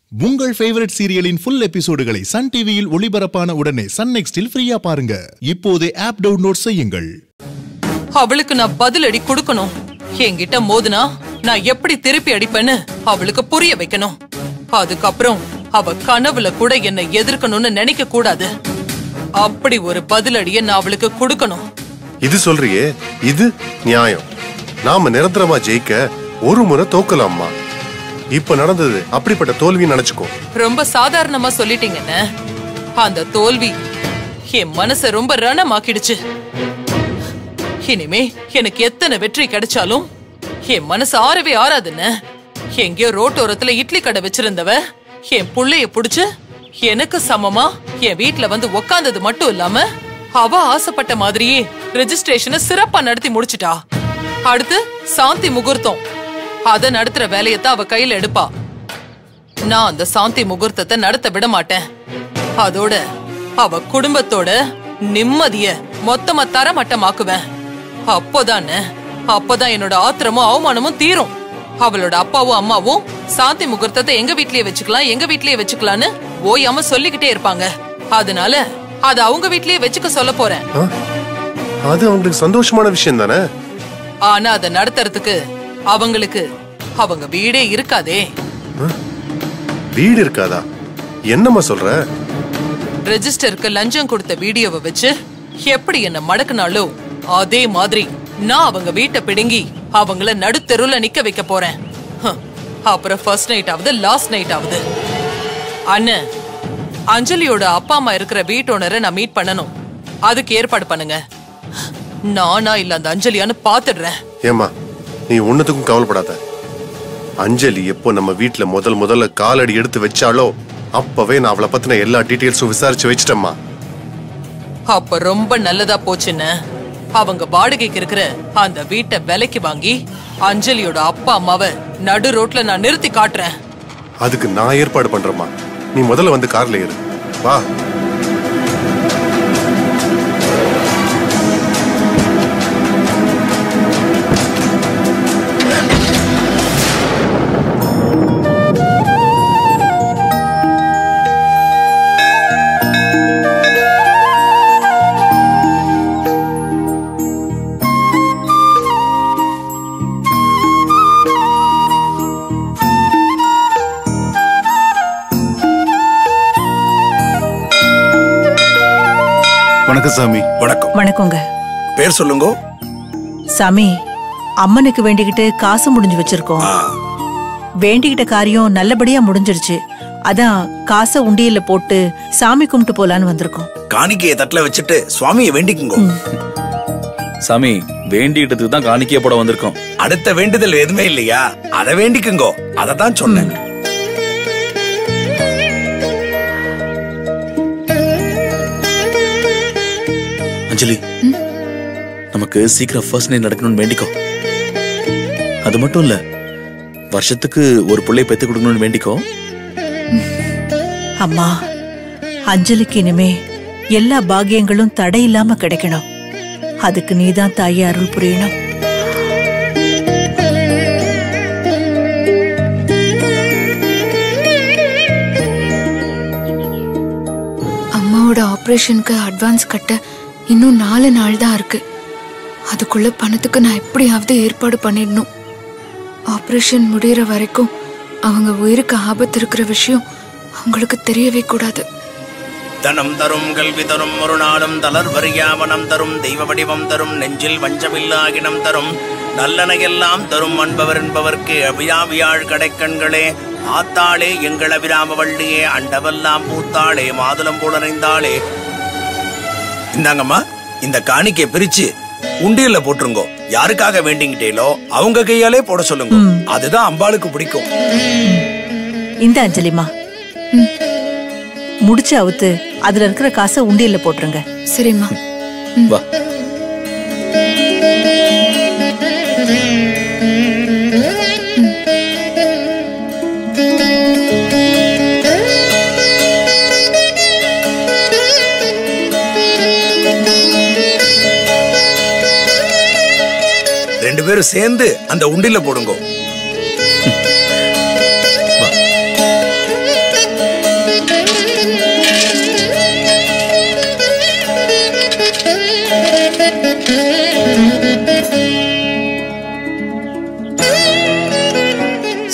உங்கள் ஃபேவரட் சீரியலின் ஃபுல் எபிசோடுகளை சன் டிவியில் ஒளிபரப்பான உடனே சன் நெக்ஸ்டில் ஃப்ரீயா பாருங்க இப்போதே ஆப் டவுன்லோட் செய்யுங்கள் அவளுக்கு நான் பதிலடி கொடுக்கணும் என்கிட்ட மோதுனா நான் எப்படி திருப்பி அடிப்பேன்னு அவளுக்கு புரிய வைக்கணும் அதுக்கப்புறம் அவ கனவுல கூட என்னை எதிர்க்கணும்னு நினைக்க கூடாது அப்படி ஒரு பதிலடிய நான் அவளுக்கு கொடுக்கணும் இது சொல்றியே இது நியாயம் நாம நிரந்தரமா ஜெயிக்க ஒரு முறை தோக்கலாம்மா இப்ப நடந்தது அப்படிப்பட்ட தோல்வி நினைச்சுக்கோ ரொம்ப சாதாரணமா சொல்லிட்டீங்கன்னு அந்த தோல்வி என் மனச ரொம்ப ரணமாக்கிடுச்சு இனிமே எனக்கு எத்தனை வெற்றி கிடைச்சாலும் என் மனசு ஆறவே ஆறாதுன்னு எங்கேயோ ரோட்டோரத்துல இட்லி கடை வச்சிருந்தவ என் புள்ளைய புடிச்சு எனக்கு சமமா என் வீட்ல வந்து உக்காந்தது மட்டும் இல்லாம அவ ஆசைப்பட்ட மாதிரியே ரெஜிஸ்ட்ரேஷனை சிறப்பா நடத்தி முடிச்சிட்டா அடுத்து சாந்தி முகூர்த்தம் அத நடத்துற வேலையத்தான் அவ கையில எடுப்பா நான் அந்த சாந்தி முகூர்த்தத்தை நடத்த விட மாட்டேன் அதோட அவ குடும்பத்தோட நிம்மதிய மொத்தமா தரமட்டமாக்குவேன் அப்போதானே அப்பதான் என்னோட ஆத்திரமும் அவமானமும் தீரும் அவளோட அப்பாவும் அம்மாவும் சாந்தி முகூர்த்தத்தை எங்க வீட்லயே வச்சுக்கலாம் எங்க வீட்லயே வச்சுக்கலாம்னு ஓயாம சொல்லிக்கிட்டே இருப்பாங்க அதனால அத அவங்க வீட்லயே வச்சுக்க சொல்ல போறேன் ஆ? அது அவங்களுக்கு சந்தோஷமான விஷயம் தானே ஆனா அதை நடத்துறதுக்கு அவங்களுக்கு அவங்க வீடே இருக்காதே வீடு இருக்காதா என்னம்மா சொல்ற ரெஜிஸ்டருக்கு லஞ்சம் கொடுத்த வீடியோவை வச்சு எப்படி என்ன மடக்குனாலோ அதே மாதிரி நான் அவங்க வீட்டை பிடுங்கி அவங்கள நடுத்தெருவுல நிக்க வைக்க போறேன் ஹம். அப்புறம் ஃபர்ஸ்ட் நைட் ஆகுது லாஸ்ட் நைட் ஆகுது அண்ணன் அஞ்சலியோட அப்பா அம்மா இருக்கிற வீட்டு ஓனரை நான் மீட் பண்ணணும் அதுக்கு ஏற்பாடு பண்ணுங்க நானா இல்ல அந்த அஞ்சலியான்னு பாத்துடுறேன் ஏம்மா நீ ஒன்னத்துக்கும் கவலைப்படாத அஞ்சலி எப்போ நம்ம வீட்ல முதல் முதல்ல காலடி எடுத்து வச்சாலோ அப்பவே நான் அவளை பத்தின எல்லா டீட்டெயில்ஸும் விசாரிச்சு வச்சிட்டேம்மா அப்ப ரொம்ப நல்லதா போச்சுன்னு அவங்க வாடகைக்கு இருக்கிற அந்த வீட்டை விலைக்கு வாங்கி அஞ்சலியோட அப்பா அம்மாவை நடு ரோட்ல நான் நிறுத்தி காட்டுறேன் அதுக்கு நான் ஏற்பாடு பண்றேம்மா நீ முதல்ல வந்து கார்ல ஏறு வா வணக்கம் சாமி வணக்கம் வணக்கங்க பேர் சொல்லுங்க சாமி அம்மனுக்கு வேண்டிக்கிட்டு காசு முடிஞ்சு வச்சிருக்கோம் ஆ, வேண்டிக்கிட்ட காரியம் நல்லபடியா முடிஞ்சிருச்சு அதான் காசை உண்டியல்ல போட்டு சாமி கும்பிட்டு போலான்னு வந்திருக்கோம் காணிக்கையை தட்டுல வச்சுட்டு சுவாமியை வேண்டிக்குங்க சாமி வேண்டிட்டதுக்கு தான் காணிக்கைய போட வந்திருக்கோம் அடுத்த வேண்டுதல் எதுவுமே இல்லையா அதை வேண்டிக்குங்கோ அதை தான் சொன்னேன் அஞ்சலி நமக்கு சீக்கிரம் ஃபர்ஸ்ட் நைட் நடக்கணும்னு வேண்டிக்கோ அது மட்டும் இல்ல வருஷத்துக்கு ஒரு பிள்ளை பெத்து கொடுக்கணும்னு வேண்டிக்கோ அம்மா அஞ்சலிக்கு இனிமே எல்லா பாக்கியங்களும் தடையில்லாம கிடைக்கணும் அதுக்கு நீதான் தாயி அருள் புரியணும் அம்மாவோட ஆபரேஷனுக்கு அட்வான்ஸ் கட்ட இன்னும் நாலு நாள் தான் இருக்கு அதுக்குள்ள பணத்துக்கு நான் எப்படியாவது ஏற்பாடு பண்ணிடணும் ஆபரேஷன் முடியற வரைக்கும் அவங்க உயிருக்கு ஆபத்து இருக்கிற விஷயம் அவங்களுக்கு தெரியவே கூடாது தனம் தரும் கல்வி தரும் ஒரு நாளும் தளர் வரியாமனம் தரும் தெய்வ வடிவம் தரும் நெஞ்சில் வஞ்சமில்லாகினம் தரும் நல்லனையெல்லாம் தரும் அன்பவர் என்பவர்க்கு அபியாவியாழ் கடைக்கண்களே ஆத்தாளே எங்கள் அபிராம வள்ளியே அண்டவெல்லாம் பூத்தாளே மாதுளம் போல நிறைந்தாளே இந்தாங்கம்மா இந்த காணிக்கையை பிரிச்சு உண்டியல்ல போட்டுருங்கோ யாருக்காக வேண்டிங்கிட்டேலோ அவங்க கையாலே போட சொல்லுங்க அதுதான் அம்பாளுக்கு பிடிக்கும் இந்த அஞ்சலிமா முடிச்சு அவுத்து அதுல இருக்கிற காசை உண்டியல்ல போட்டுருங்க சரிம்மா வா ரெண்டு பேரும் சேர்ந்து அந்த உண்டில போடுங்க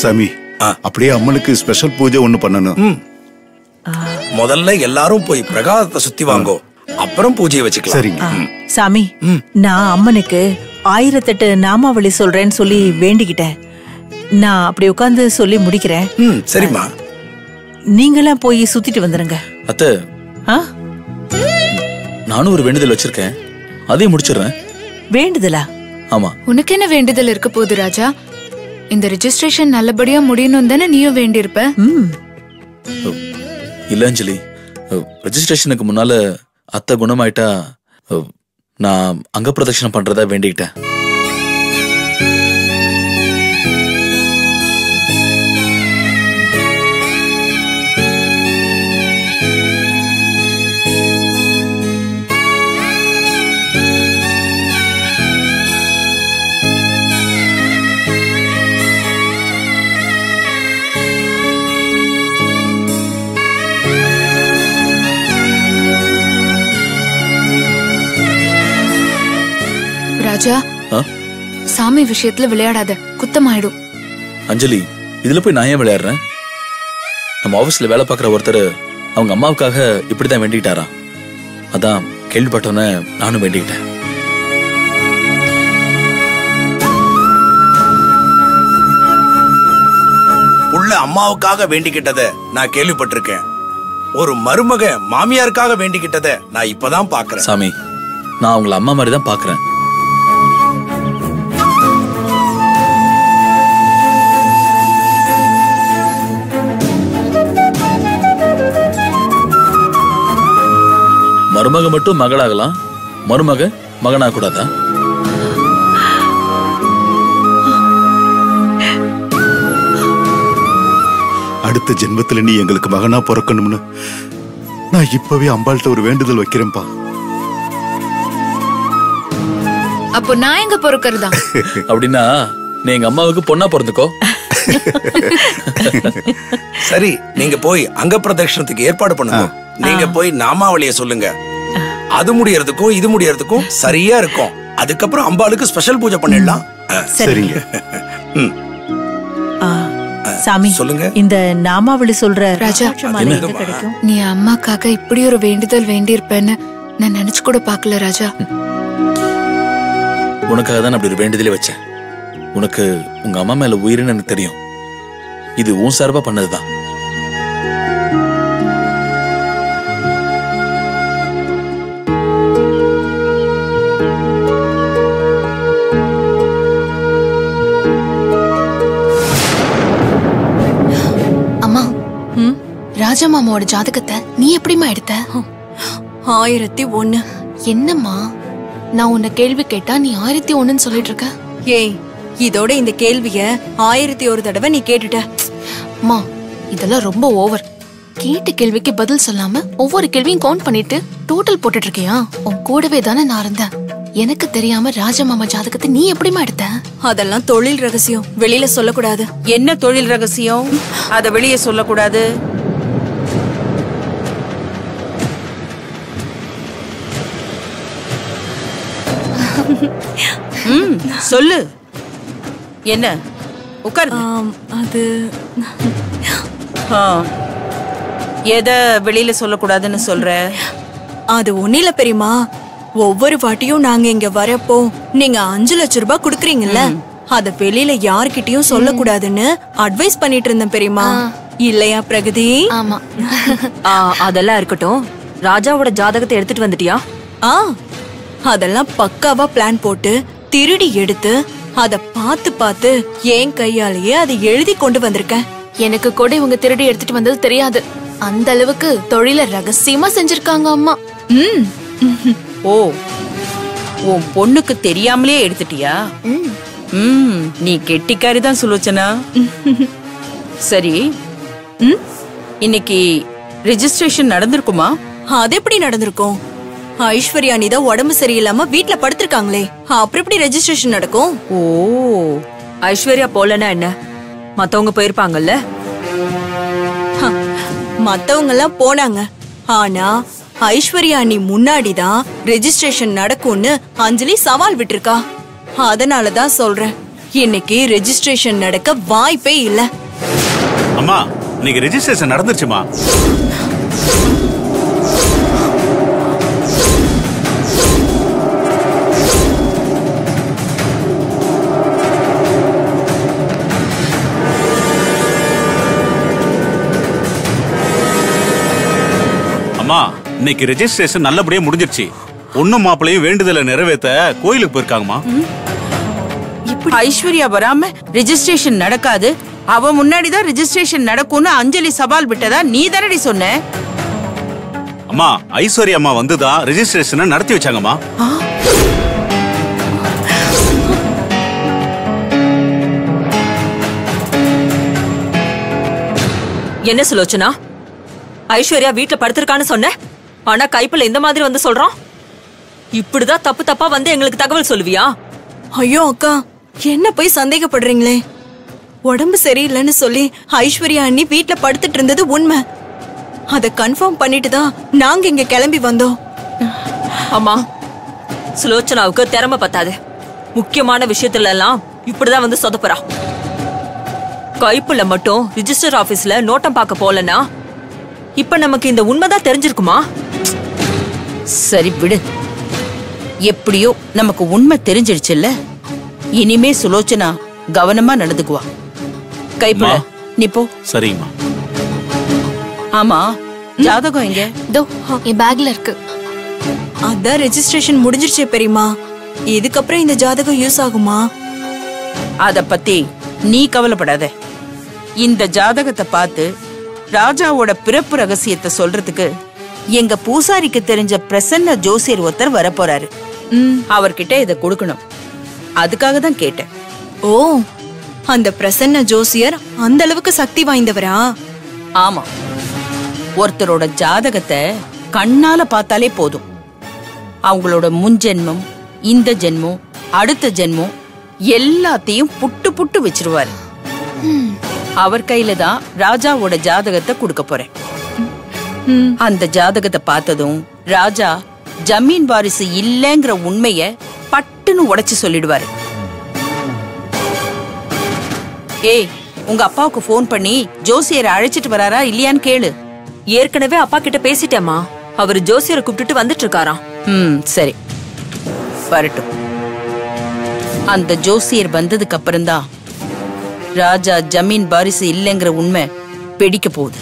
சாமி அப்படியே அம்மனுக்கு ஸ்பெஷல் பூஜை ஒண்ணு பண்ணணும் முதல்ல எல்லாரும் போய் பிரகாதத்தை சுத்தி வாங்கோ அப்புறம் பூஜையை வச்சுக்கலாம் சரிங்க சாமி நான் அம்மனுக்கு ஆயிரத்தெட்டு நாமாவளி சொல்றேன்னு சொல்லி வேண்டிக்கிட்டேன் நான் அப்படி உட்கார்ந்து சொல்லி முடிக்கிறேன் ம் சரிம்மா நீங்களாம் போய் சுத்திட்டு வந்துருங்க அத்தை ஆ நானும் ஒரு வேண்டுதல் வச்சிருக்கேன் அதையும் முடிச்சிடுறேன் வேண்டுதலா ஆமா உனக்கு என்ன வேண்டுதல் இருக்க போகுது ராஜா இந்த ரெஜிஸ்ட்ரேஷன் நல்லபடியா முடியணும் தானே நீயும் வேண்டியிருப்ப ம் இல்ல அஞ்சலி ரெஜிஸ்ட்ரேஷனுக்கு முன்னால அத்தை குணமாயிட்டா அஹ், நான் அங்க பிரதட்சணம் பண்றதா வேண்டிக்கிட்டேன் ராஜா ஆ? சாமி விஷயத்துல விளையாடாத குத்தமாயிடும் அஞ்சலி இதுல போய் நான் ஏன் விளையாடுறேன் நம்ம ஆபீஸ்ல வேலை பார்க்குற ஒருத்தர் அவங்க அம்மாவுக்காக இப்படிதான் வேண்டிக்கிட்டாராம் அதான் கேள்விப்பட்டோன்னே நானும் வேண்டிக்கிட்டேன் உள்ள அம்மாவுக்காக வேண்டிக்கிட்டத நான் கேள்விப்பட்டிருக்கேன் ஒரு மருமக மாமியாருக்காக வேண்டிக்கிட்டத நான் இப்பதான் பாக்குறேன் சாமி நான் அவங்கள அம்மா மாதிரி தான் பாக்குறேன் மருமக மட்டும் மகளாகலாம் மருமக மகனா கூடாதா அடுத்த ஜென்மத்துல நீ எங்களுக்கு மகனா பிறக்கணும்னு நான் இப்பவே அம்பாள்கிட்ட ஒரு வேண்டுதல் வைக்கிறேன்ப்பா அப்போ நான் எங்க பொறுக்கிறதா அப்படின்னா நீ எங்க அம்மாவுக்கு பொண்ணா பிறந்துக்கோ சரி நீங்க போய் அங்க பிரதட்சணத்துக்கு ஏற்பாடு பண்ணுங்க நீங்க போய் நாமாவளிய சொல்லுங்க அது முடியறதுக்கும் இது முடியறதுக்கும் சரியா இருக்கும் அதுக்கப்புறம் அம்பாளுக்கு ஸ்பெஷல் பூஜை பண்ணிடலாம் ஆ, சரிங்க ம். ஆ, சாமி சொல்லுங்க. இந்த நாமாவளி சொல்ற ராஜா. ராஜா மாலை எங்க கிடைக்கும் நீ அம்மாக்காக இப்படி ஒரு வேண்டுதல் வேண்டியிருப்பேன்னு நான் நினைச்சு கூட பார்க்கல ராஜா உனக்காக தான் நான் அப்படி ஒரு வேண்டுதலே வச்சேன் உனக்கு உங்க அம்மா மேல உயிர்னு எனக்கு தெரியும் இது உன் சார்பா பண்ணதுதான் அம்மா ராஜா மாமாவோட ஜாதகத்தை நீ எப்படிம்மா எடுத்த ஆயிரத்தி ஒண்ணு என்னம்மா நான் உன்னை கேள்வி கேட்டா நீ ஆயிரத்தி ஒண்ணுன்னு சொல்லிட்டு இருக்க ஏய் இதோட இந்த கேள்விய ஆயிரத்தி ஒரு தடவை நீ கேட்டுட்ட அம்மா இதெல்லாம் ரொம்ப ஓவர் கேட்ட கேள்விக்கு பதில் சொல்லாம ஒவ்வொரு கேள்வியும் கவுண்ட் பண்ணிட்டு டோட்டல் போட்டுட்டு இருக்கியா உன் கூடவே தானே நான் இருந்தேன் எனக்கு தெரியாம ராஜமாமா ஜாதகத்தை நீ எப்படிம்மா எடுத்த அதெல்லாம் தொழில் ரகசியம் வெளியில சொல்லக்கூடாது என்ன தொழில் ரகசியம் அத வெளியே சொல்லக்கூடாது ம், சொல்லு என்ன உட்காரு ஆம், அது எத வெளியில சொல்லக்கூடாதுன்னு சொல்ற அது ஒண்ணில பெரியமா ஒவ்வொரு வாட்டியும் நாங்க இங்க வரப்போ நீங்க அஞ்சு லட்ச ரூபாய் குடுக்கறீங்கல்ல அத வெளியில யார்கிட்டயும் சொல்லக்கூடாதுன்னு அட்வைஸ் பண்ணிட்டு இருந்தேன் பெரியமா இல்லையா பிரகதி ஆமா ஆ, அதெல்லாம் இருக்கட்டும் ராஜாவோட ஜாதகத்தை எடுத்துட்டு வந்துட்டியா ஆ அதெல்லாம் பக்காவா பிளான் போட்டு திருடி எடுத்து அத பார்த்து பார்த்து என் கையாலேயே அதை எழுதி கொண்டு வந்திருக்கேன் எனக்கு கூட இவங்க திருடி எடுத்துட்டு வந்தது தெரியாது அந்த அளவுக்கு தொழில ரகசியமா செஞ்சிருக்காங்க அம்மா ம் ஓ உன் பொண்ணுக்கு தெரியாமலே எடுத்துட்டியா ம் நீ கெட்டிக்காரி தான் சுலோச்சனா சரி ம் இன்னைக்கு ரெஜிஸ்ட்ரேஷன் நடந்திருக்குமா அது எப்படி நடந்திருக்கும் ஐஸ்வர்யா நீ தான் உடம்பு சரியில்லாம வீட்ல படுத்திருக்காங்களே அப்புறம் எப்படி ரெஜிஸ்ட்ரேஷன் நடக்கும் ஓ ஐஸ்வர்யா போலனா என்ன மத்தவங்க போயிருப்பாங்கல்ல மத்தவங்க எல்லாம் போனாங்க ஆனா ஐஸ்வர்யா நீ முன்னாடிதான் ரெஜிஸ்ட்ரேஷன் நடக்கும்னு அஞ்சலி சவால் விட்டிருக்கா அதனாலதான் சொல்றேன் இன்னைக்கு ரெஜிஸ்ட்ரேஷன் நடக்க வாய்ப்பே இல்ல அம்மா இன்னைக்கு ரெஜிஸ்ட்ரேஷன் நடந்துருச்சுமா அம்மா இன்னைக்கு ரெஜிஸ்ட்ரேஷன் நல்லபடியா முடிஞ்சிருச்சு பொண்ணும் மாப்பிளையும் வேண்டுதலை நிறைவேத்த கோயிலுக்கு போயிருக்காங்கம்மா ஐஸ்வர்யா வராம ரெஜிஸ்ட்ரேஷன் நடக்காது அவ முன்னாடி தான் ரெஜிஸ்ட்ரேஷன் நடக்கும்னு அஞ்சலி சவால் விட்டதா நீ தானடி சொன்ன அம்மா ஐஸ்வர்யா அம்மா வந்துதான் ரெஜிஸ்ட்ரேஷனை நடத்தி வச்சாங்கம்மா என்ன சுலோச்சனா ஐஸ்வர்யா வீட்ல படுத்திருக்கான்னு சொன்ன ஆனா கைப்புல இந்த மாதிரி வந்து சொல்றான் இப்படிதான் தப்பு தப்பா வந்து எங்களுக்கு தகவல் சொல்லுவியா ஐயோ அக்கா என்ன போய் சந்தேகப்படுறீங்களே உடம்பு சரியில்லைன்னு சொல்லி ஐஸ்வர்யா அண்ணி வீட்ல படுத்துட்டு இருந்தது உண்மை அத கன்ஃபார்ம் பண்ணிட்டு தான் நாங்க இங்க கிளம்பி வந்தோம் அம்மா சுலோச்சனாவுக்கு திறமை பத்தாது முக்கியமான விஷயத்துல எல்லாம் இப்படிதான் வந்து சொதப்புறா கைப்புல மட்டும் ரிஜிஸ்டர் ஆபீஸ்ல நோட்டம் பார்க்க போலனா இப்ப நமக்கு இந்த உண்மைதான் தெரிஞ்சிருக்குமா சரி விடு எப்படியோ நமக்கு உண்மை தெரிஞ்சிடுச்சுல்ல இனிமே சுலோச்சனா கவனமா நடந்துக்குவா கைப்புல அம்மா. நீ போ சரிங்கம்மா ஆமா ஜாதகம் எங்க இதோ என் பேக்ல இருக்கு அதான் ரெஜிஸ்ட்ரேஷன் முடிஞ்சிருச்சே பெரியமா இதுக்கப்புறம் இந்த ஜாதகம் யூஸ் ஆகுமா அத பத்தி நீ கவலைப்படாத இந்த ஜாதகத்தை பார்த்து ராஜாவோட பிறப்பு ரகசியத்தை சொல்றதுக்கு எங்க பூசாரிக்கு தெரிஞ்ச பிரசன்ன ஜோசியர் ஒருத்தர் வரப்போறாரு அவர்கிட்ட இத கொடுக்கணும் அதுக்காக தான் கேட்டேன் ஓ அந்த பிரசன்ன ஜோசியர் அந்த அளவுக்கு சக்தி வாய்ந்தவரா ஆமா ஒருத்தரோட ஜாதகத்தை கண்ணால பார்த்தாலே போதும் அவங்களோட முன்ஜென்மம் இந்த ஜென்மம் அடுத்த ஜென்மம் எல்லாத்தையும் புட்டு புட்டு வச்சிருவாரு அவர் கையில தான் ராஜாவோட ஜாதகத்தை கொடுக்க போறேன் அந்த ஜாதகத்தை பார்த்ததும் ராஜா ஜமீன் வாரிசு இல்லைங்கிற உண்மைய பட்டுன்னு உடைச்சு சொல்லிடுவாரு ஏய் உங்க அப்பாவுக்கு ஃபோன் பண்ணி ஜோசியரை அழைச்சிட்டு வராரா இல்லையான்னு கேளு ஏற்கனவே அப்பா கிட்ட பேசிட்டேம்மா அவர் ஜோசியரை கூப்பிட்டுட்டு வந்துட்டு இருக்காராம் ம் சரி வரட்டும் அந்த ஜோசியர் வந்ததுக்கு அப்புறம்தான் ராஜா ஜமீன் வாரிசு இல்லைங்கிற உண்மை வெடிக்க போகுது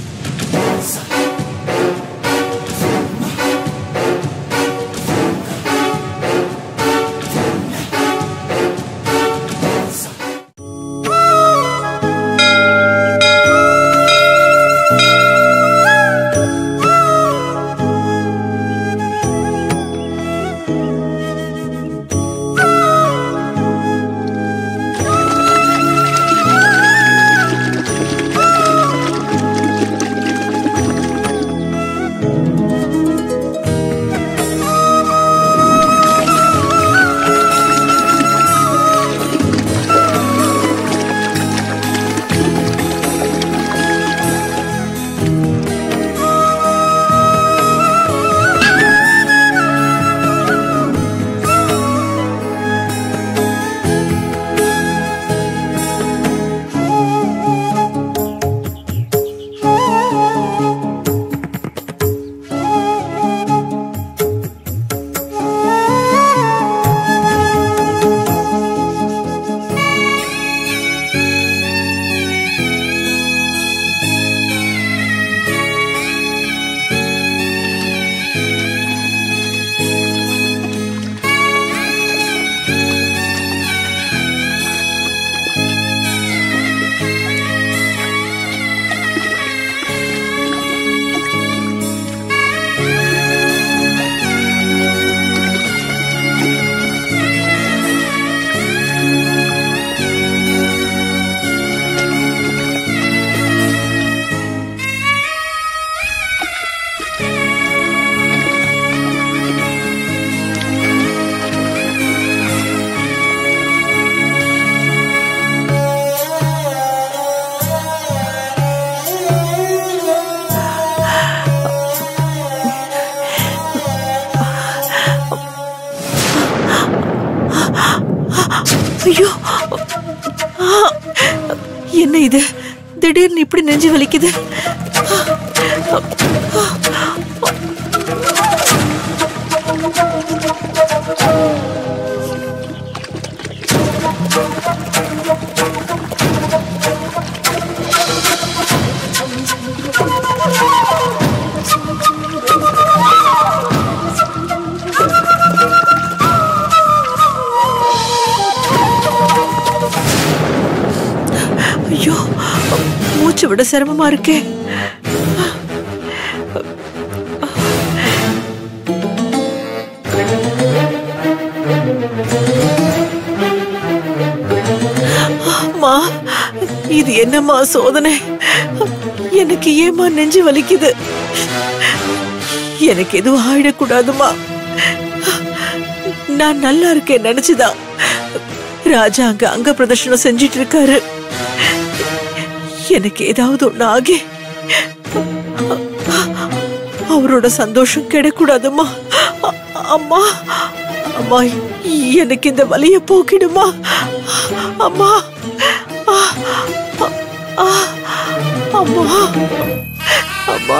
இது திடீர்னு இப்படி நெஞ்சு வலிக்குது ஐயோ மூச்சு விட சிரமமா இருக்கே அம்மா இது என்னம்மா சோதனை எனக்கு ஏமா நெஞ்சு வலிக்குது எனக்கு எதுவும் ஆயிடக்கூடாதுமா நான் நல்லா இருக்கேன் நினைச்சுதான் ராஜா அங்க அங்க பிரதர்ஷனம் செஞ்சிட்டு இருக்காரு எனக்கு ஏதாவது ஒண்ணு ஆகி அவரோட சந்தோஷம் கிடைக்கூடாதுமா அ- அம்மா அம்மா எனக்கு இந்த வலிய போக்கிடுமா அம்மா ஆ, ஆ, அம்மா அம்மா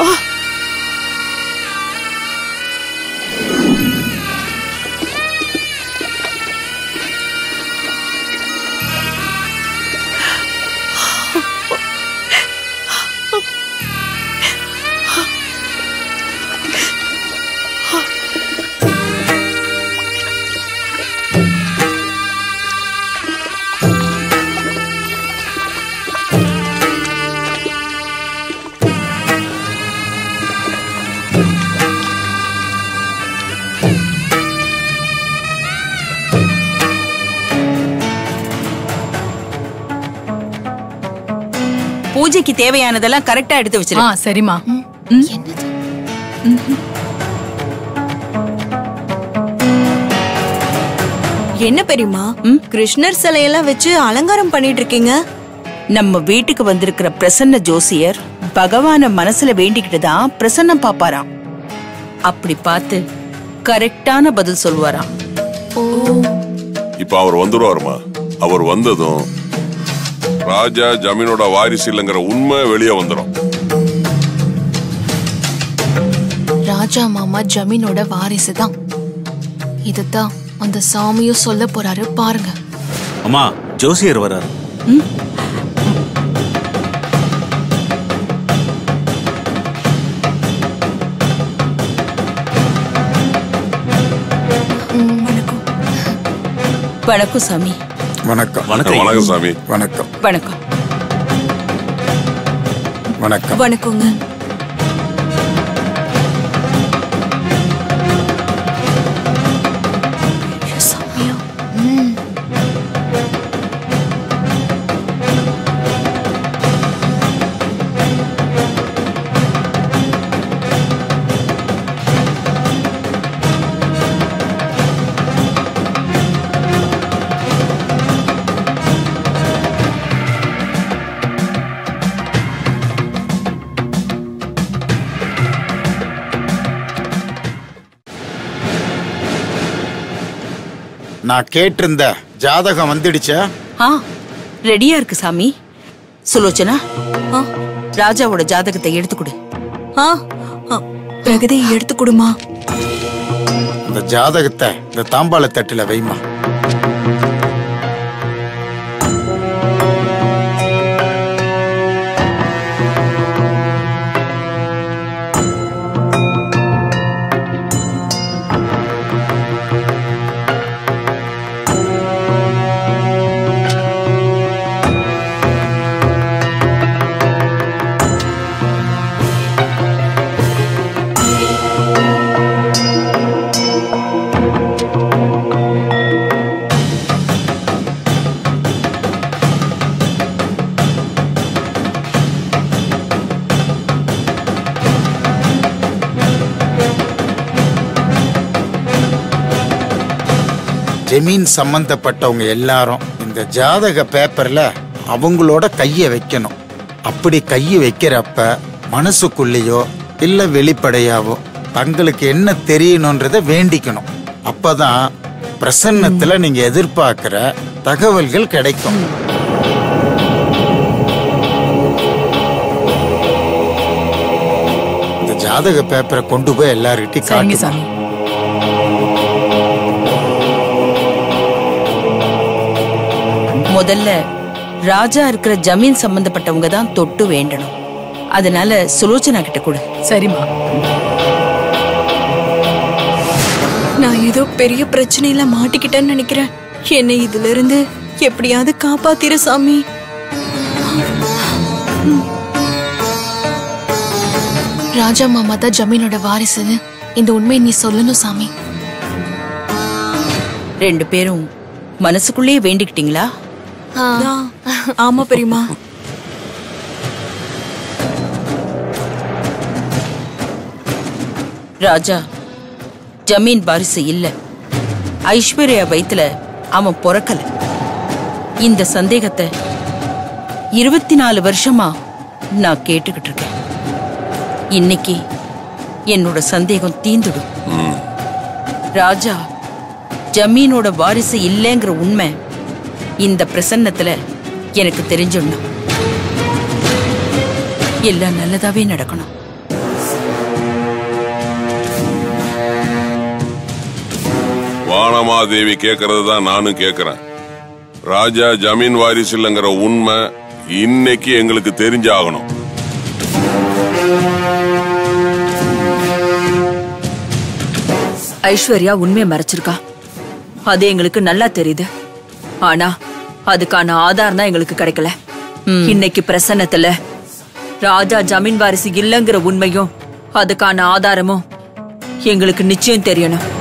பூஜைக்கு தேவையானதெல்லாம் கரெக்டா எடுத்து வச்சிரு ஆ சரிம்மா என்ன பெரியம்மா கிருஷ்ணர் சிலையெல்லாம் வச்சு அலங்காரம் பண்ணிட்டு இருக்கீங்க நம்ம வீட்டுக்கு வந்திருக்கிற பிரசன்ன ஜோசியர் பகவான மனசுல வேண்டிக்கிட்டு தான் பிரசன்னம் பாப்பாராம் அப்படி பார்த்து கரெக்டான பதில் சொல்லுவாராம் இப்ப அவர் வந்துருவாருமா அவர் வந்ததும் ராஜா ஜமீனோட வாரிசு இல்லைங்கிற உண்மை வெளியே வந்துடும் ராஜா மாமா ஜமீனோட வாரிசு தான் இதுதான் அந்த சாமியும் சொல்ல போறாரு பாருங்க அம்மா ஜோசியர் வராரு வணக்கம் சாமி வணக்கம் வணக்கம். வணக்கம் சாமி வணக்கம் வணக்கம் வணக்கம் வணக்கங்க நான் கேட்டிருந்த ஜாதகம் வந்துடுச்சா ஆ ரெடியா இருக்கு சாமி சுலோச்சனா ஆ, ராஜாவோட ஜாதகத்தை எடுத்து கொடு ஆ ஆ, பிரகதியை எடுத்து கொடுமா இந்த ஜாதகத்தை இந்த தாம்பாள தட்டுல வைமா ஜமீன் சம்பந்தப்பட்டவங்க எல்லாரும் இந்த ஜாதக பேப்பர்ல அவங்களோட கைய வைக்கணும் அப்படி கைய வைக்கிறப்ப மனசுக்குள்ளேயோ இல்ல வெளிப்படையாவோ தங்களுக்கு என்ன தெரியணுன்றத வேண்டிக்கணும் அப்பதான் பிரசன்னத்துல நீங்க எதிர்பார்க்கிற தகவல்கள் கிடைக்கும் ஜாதக பேப்பரை கொண்டு போய் எல்லார்கிட்டயும் சரிங்க காட்டுமா சாமி முதல்ல ராஜா இருக்கிற ஜமீன் சம்பந்தப்பட்டவங்க தான் தொட்டு வேண்டணும் அதனால சுலோச்சனா கிட்ட கொடு சரிம்மா நான் ஏதோ பெரிய பிரச்சனையில மாட்டிக்கிட்டேன்னு நினைக்கிறேன் என்னை இதுல இருந்து எப்படியாவது காப்பாத்திரு சாமி ராஜா மாமா தான் ஜமீனோட வாரிசுன்னு இந்த உண்மையை நீ சொல்லணும் சாமி ரெண்டு பேரும் மனசுக்குள்ளேயே வேண்டிக்கிட்டீங்களா தான். ஆமா பெரியமா ராஜா ஜமீன் வாரிசு இல்ல ஐஸ்வர்யா வயித்துல அவன் பிறக்கல இந்த சந்தேகத்தை இருபத்தி நாலு வருஷமா நான் கேட்டுக்கிட்டு இருக்கேன் இன்னைக்கு என்னோட சந்தேகம் தீந்துடும் ராஜா ஜமீனோட வாரிசு இல்லைங்கிற உண்மை இந்த பிரசன்னத்துல எனக்கு தெரிஞ்சிடணும் எல்லாம் நல்லதாவே நடக்கணும் வானமாதேவி கேக்குறது தான் நானும் கேக்குறேன் ராஜா ஜமீன் வாரிசு இல்லைங்கிற உண்மை இன்னைக்கு எங்களுக்கு தெரிஞ்சாகணும் ஐஸ்வர்யா உண்மையை மறைச்சிருக்கா அது எங்களுக்கு நல்லா தெரியுது ஆனா அதுக்கான ஆதாரம் தான் எங்களுக்கு கிடைக்கல இன்னைக்கு பிரசன்னத்துல ராஜா ஜமீன் வாரிசு இல்லைங்கிற உண்மையும் அதுக்கான ஆதாரமும் எங்களுக்கு நிச்சயம் தெரியணும்